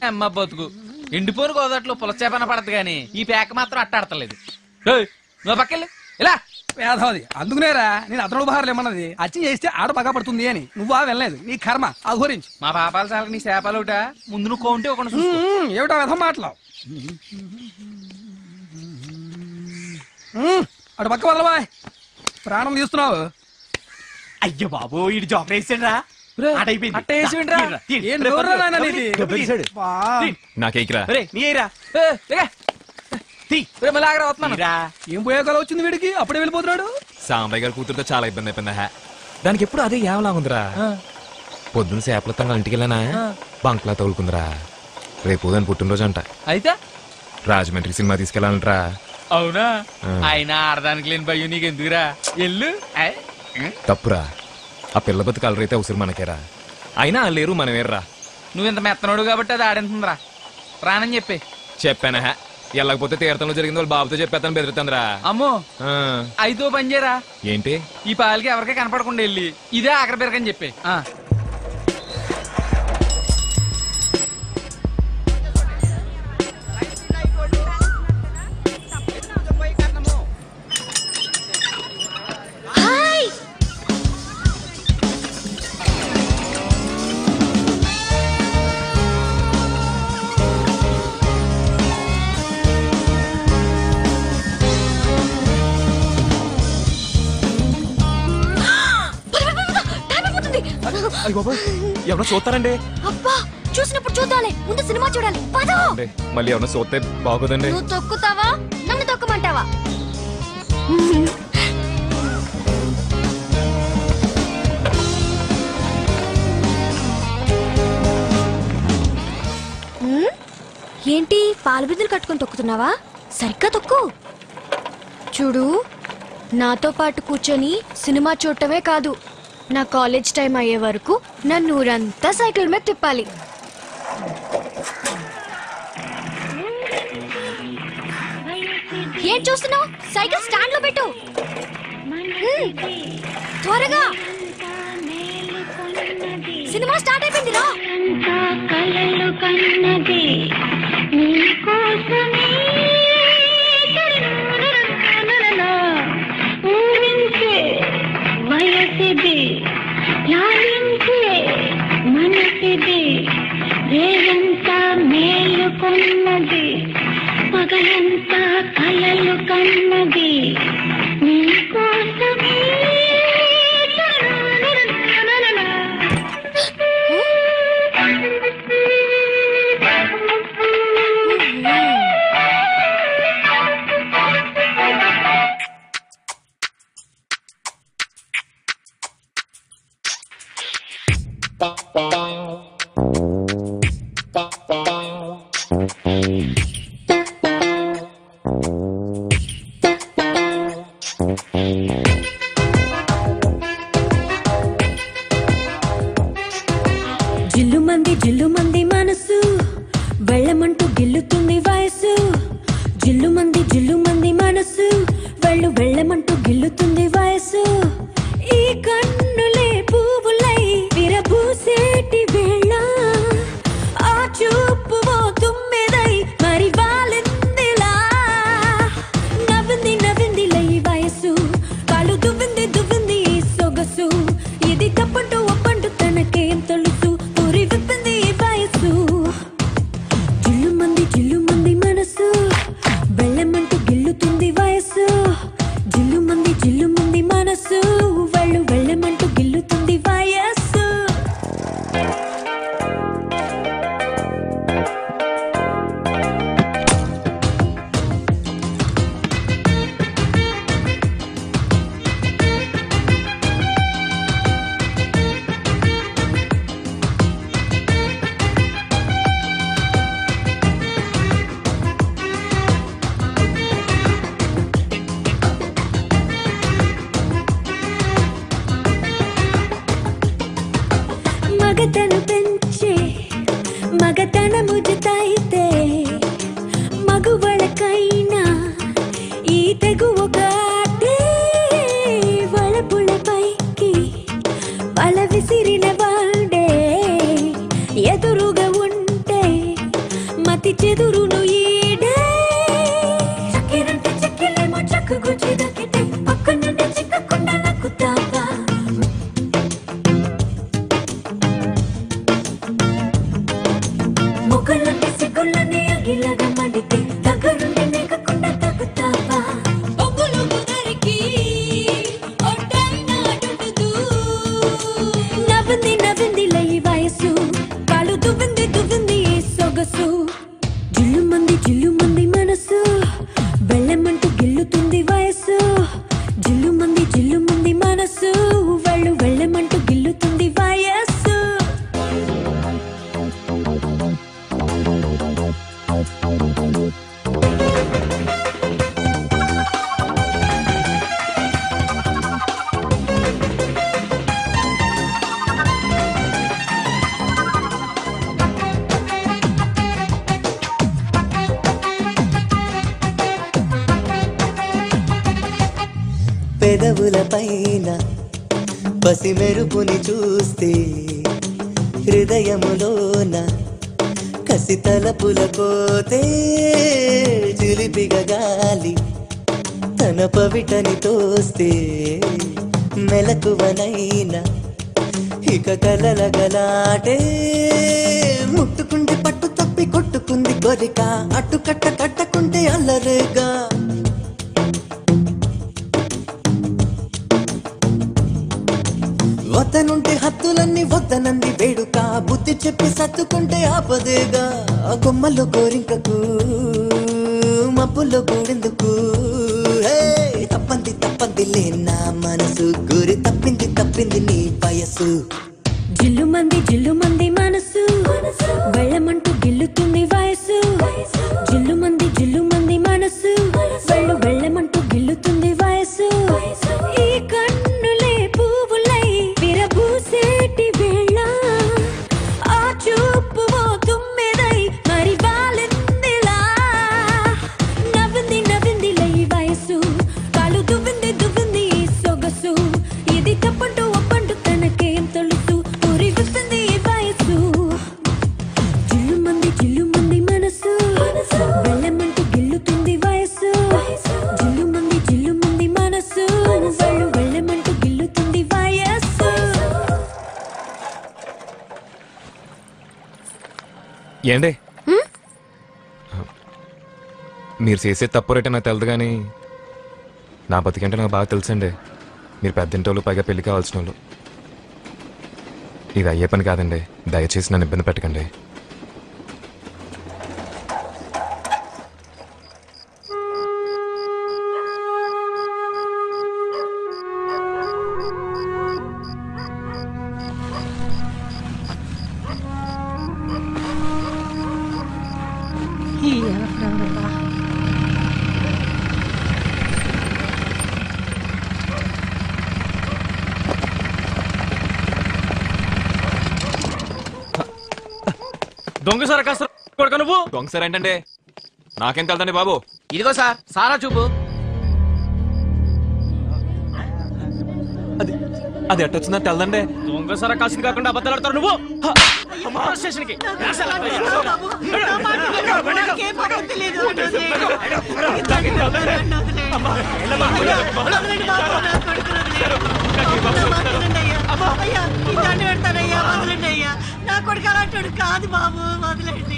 అమ్మ బతుకు ఎండిపోను గోదాట్లో పులచేపన పడదు గాని ఈ పేక మాత్రం అట్టాడతలేదు ఏయ్, నువ్వు పక్కెళ్ళి ఇలా వేధవది అందుకునేరా నేను అతను బహార్లు ఏమన్నది అచ్చి చేస్తే ఆడ బాగా పడుతుంది అని నువ్వా వెళ్ళలేదు నీ కర్మ అఘోరించి మా పాపాల సాలకు నీ చేపలు ఒకటా ముందు నువ్వు కొంటే ఒక చూసుకో ఉమ్, ఏమిటా వ్యధం మాటలు ఉమ్, అటు పక్క వదలబాయ్ ప్రాణం తీస్తున్నావు అయ్యో బాబు ఇటు జాబ్ వేసాడు అటైపోయింది అట్ట వేసివిండ్రా? ఏం నోరురా నాయనా నీది? బా. నాకేకిరా నీ అయ్యరా ఏ, దిగా. రే, మళ్ళీ ఆగరా వస్తున్నాను ఏం పోయే కల వచ్చింది వీడికి అప్పుడే వెళ్ళిపోతున్నాడు సాంబయ్య గారి కూతురుతో చాలా ఇబ్బంది అయిపోయిందా హే. దానికి ఎప్పుడు అదే ఏవలా ఉందిరా పొద్దున్న సేపల తన ఇంటికి వెళ్ళానా బంక్లా తగులుకుందిరా రేపు దాని పుట్టినరోజు అంట అయితే రాజమండ్రి సినిమా తీసుకెళ్ళాలంటరా అవునా ఆ. ఆయన ఆడదానికి లేని భయం నీకు ఎందుకురా ఎల్లు ఏయ్. తప్పురా ఆ పిల్ల బతుకు అలరైతే ఉసిరి మనకేరా అయినా ఆ లేరు మనం వేర్రా నువ్వు ఇంత మెత్తనోడు కాబట్టి అది ఆడింటుందిరా రానని చెప్పి చెప్పానా హే. వెళ్ళకపోతే తీర్థంలో జరిగింది వాళ్ళ బాబుతో చెప్పేస్తాను బెదిరితందిరా అమ్మో ఆ, అయితే పని చేయరా ఏంటి ఈ పాలకి ఎవరికీ కనపడకుండా వెళ్ళి ఇదే ఆఖరి పెరగని చెప్పి ఆ. హాయ్ టైం అయిపోతుంది అయ్య బాబోయ్, ఎవరో చూస్తారండి అబ్బా చూసినప్పుడు చూద్దాంలే ముందు సినిమా చూడాలి పదో అంటే మళ్ళీ ఎవరో చూస్తే బాగోదండి నువ్వు తొక్కుతావా నన్ను తొక్కమంటావా హ్మ్? ఏంటి పాల బిందులు కట్టుకొని తొక్కుతున్నావా సరిగ్గా తొక్కు చూడు నాతో పాటు కూర్చొని సినిమా చూడటమే కాదు నా కాలేజ్ టైం అయ్యే వరకు నన్ను ఊరంతా సైకిల్ మీద తిప్పాలి ఏం చూస్తున్నావు సైకిల్ స్టాండ్ లో పెట్టు హ్మ్. త్వరగా సినిమా స్టార్ట్ అయిపోయింది రా కలలు కన్నది నీకోసమే ఊరించే వయసిది లాలించే మనసిది రేయంతా మేలుకొన్నది పగలంతా కలలు కన్నది నీకోసమే జిల్లు మంది జిల్లు మంది మనసు వెళ్ళమంటూ గిల్లుతుంది వయసు జిల్లు మంది జిల్లు మంది మనసు వెళ్ళు వెళ్ళమంటూ గిల్లుతుంది వయసు ఈ కన్నులే పువ్వులై విరబూసేటి వేళ ఆ చూపు ఓ తుమ్మెదై మరి వాలిందిలా నవ్వింది నవ్వింది లై వయసు కాలు దువ్వింది దువ్వింది ఈ సొగసు ఇది తప్పంటూ ఒప్పంటూ తనకేం తెలుసు ఊరి విప్పింది ఈ వయసు జిల్లు మంది జిల్లు మంది మనసు వెళ్ళమంటూ గిల్లుతుంది వయసు జిల్లు మంది జిల్లు మంది మనసు వెళ్ళు వెళ్ళమంటూ గిల్లుతుంది వయస్సు మగతను పెంచే మగతనము జతైతే మగువళకైనా ఈ తెగు ఒక ఆటే వలపుల పైకి వల విసిరిన వాడే ఎదురుగా ఉంటే పెదవుల పైన పసి మెరుపుని చూస్తే హృదయములోన కసి తలపుల కోతే చిలిపిగ గాలి తన పవిటని తోస్తే మెలకువనైనా ఇక కలల గలాటే ముట్టుకుంటే పట్టు తప్పి కొట్టుకుంది కోరిక అట్టు కట్ట కట్టకుంటే అల్లరేగా వద్దనుంటే హత్తులన్నీ వద్దనంది వేడుక బుద్ధి చెప్పి సత్తుకుంటే ఆపదేగా ఆ కొమ్మల్లో కోరింకకు మబ్బుల్లో కూడెందుకు హే, తప్పంది తప్పంది లే నా మనసు గురి తప్పింది తప్పింది నీ వయసు జిల్లు మంది జిల్లు మంది మనసు వెళ్ళమంటూ గిల్లుతుంది వయసు జిల్లు మంది జిల్లు మంది మనసు వెళ్ళు వెళ్ళమంటూ గిల్లుతుంది వయసు ఈ కన్నులే పువ్వులై విరబూసేటి వేళ ఆ చూపు ఓ తుమ్మెదై మరి వాలిందిలా నవ్వింది నవ్వింది లై వయసు కాలు దువ్వింది దువ్వింది ఈ సొగసు ఇది తప్పంటూ ఒప్పంటూ తనకేం తెలుసు ఊరి విప్పింది ఈ వయసు జిల్లు మంది జిల్లు మంది మనసు వెళ్ళమంటూ గిల్లుతుంది వయసు జిల్లు మంది జిల్లు మంది మనసు వెళ్ళు వెళ్ళమంటూ గిల్లుతుంది వయస్సు ఏండే మీరు చేసే తప్పు రేటే నాకు తెలదు కానీ నా బతికంటే నాకు బాగా తెలుసండి మీరు పెద్దంటి వాళ్ళు పైగా పెళ్లి కావాల్సిన వాళ్ళు ఇది అయ్యే పని కాదండి దయచేసి నన్ను ఇబ్బంది పెట్టకండి దొంగ సార్ కాస్త కొడుక నువ్వు దొంగ సార్ ఏంటంటే నాకేం తెలదండి బాబు ఇదిగో సార్ సారా చూపు అది అది ఎట్టొచ్చిందో తెలదండి దొంగ సారా కాసింది కాకుండా అబద్ధాలు ఆడతారు నువ్వు అమ్మా, స్టేషన్కి నా కొడుకు అలాంటి కాదు బాబు వదిలేండి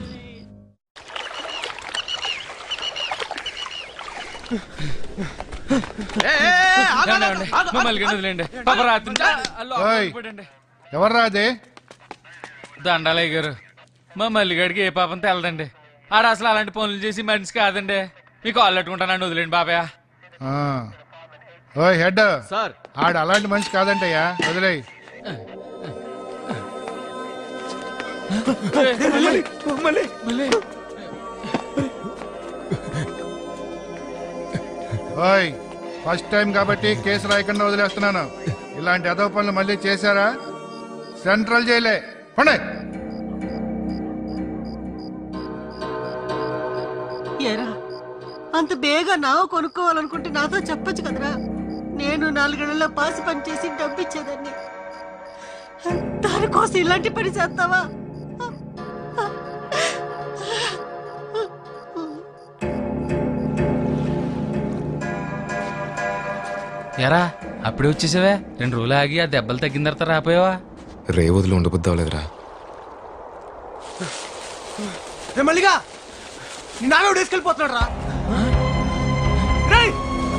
మమ్మల్ని వదిలేండి పాప రాత్రి నుంచి అల్లు ఓయ్. ఆగిపోయాడండి. ఎవర్రా అది దండాలయ్య గారు మా మల్లిగాడికి ఏ పాపం తెలదండి ఆడ అసలు అలాంటి పనులు చేసి మనిషి కాదండి మీకు కాళ్ళు పెట్టుకుంటానండి వదిలేండి బాబాయ్ ఆ. ఓయ్ హెడ్ సార్ ఆడు అలాంటి మనిషి కాదంటయ్యా వదిలేయ్ ఓయ్ ఫస్ట్ టైం కాబట్టి కేసు రాయకుండా వదిలేస్తున్నాను ఇలాంటి అదవ పనులు మళ్ళీ చేశారా సెంట్రల్ జైలే పండే ఏరా అంత బేగా నావు కొనుక్కోవాలనుకుంటే నాతో చెప్పొచ్చు కదరా నేను నాలుగేళ్లలో పాసి పని చేసి డబ్బిచ్చేదాన్ని దానికోసం ఇలాంటి పని చేస్తావా ఎరా అప్పుడే వచ్చేసావే రెండు రోజులు ఆగి ఆ దెబ్బలు తగ్గిన తర్వాత రాపోయావా రే వదిలి ఉండబుద్ధి అవ్వలేదురా మల్లిగా నీ నాన్న తీసుకెళ్ళిపోతున్నాడు రా రేయ్!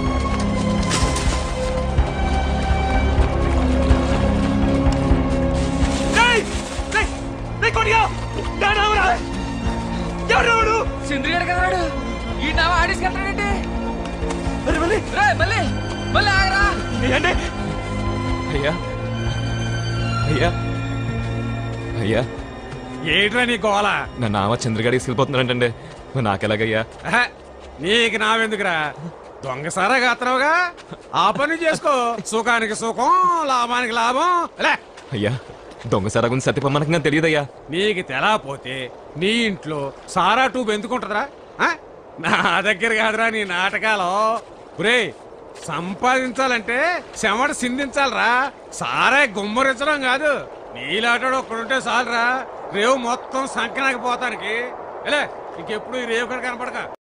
రేయ్! రేయ్! రేయ్ కొడియా! దానవరా! ఎవరెవరు? చంద్రగాడు కదన్నాడు ఈ నావ ఆడేసుకెళ్తాడండి అరే మళ్ళీ! రే మళ్ళీ మళ్ళీ ఆగరా ఏంటి? అయ్యా అయ్యా అయ్యా ఏంట్రా నీ గోల నా నావ చంద్రగాడి తీసుకెళ్ళిపోతున్నాడంటే నాకెలాగయ్యా ఆహా, నీకు నావెందుకురా దొంగసారా కాత్రవుగా ఆ పని చేసుకో సుఖానికి సుఖం లాభానికి లాభం లే అయ్యా దొంగ సారా గురించి సత్యపమ్మనకంగా తెలియదయ్యా నీకు తెలకపోతే నీ ఇంట్లో సారా ట్యూబ్ ఎందుకుంటుందిరా ఆ? నా దగ్గర కాదురా నీ నాటకాలు ఒరే సంపాదించాలంటే చెమట సిందించాలరా సారే గుమ్మరించడం కాదు నీలాటాడు ఒక్కడుంటే చాలరా రేవు మొత్తం సంకనాకి పోతానికి ఎలా ఇంకెప్పుడు ఈ రేవు కనుక కనపడక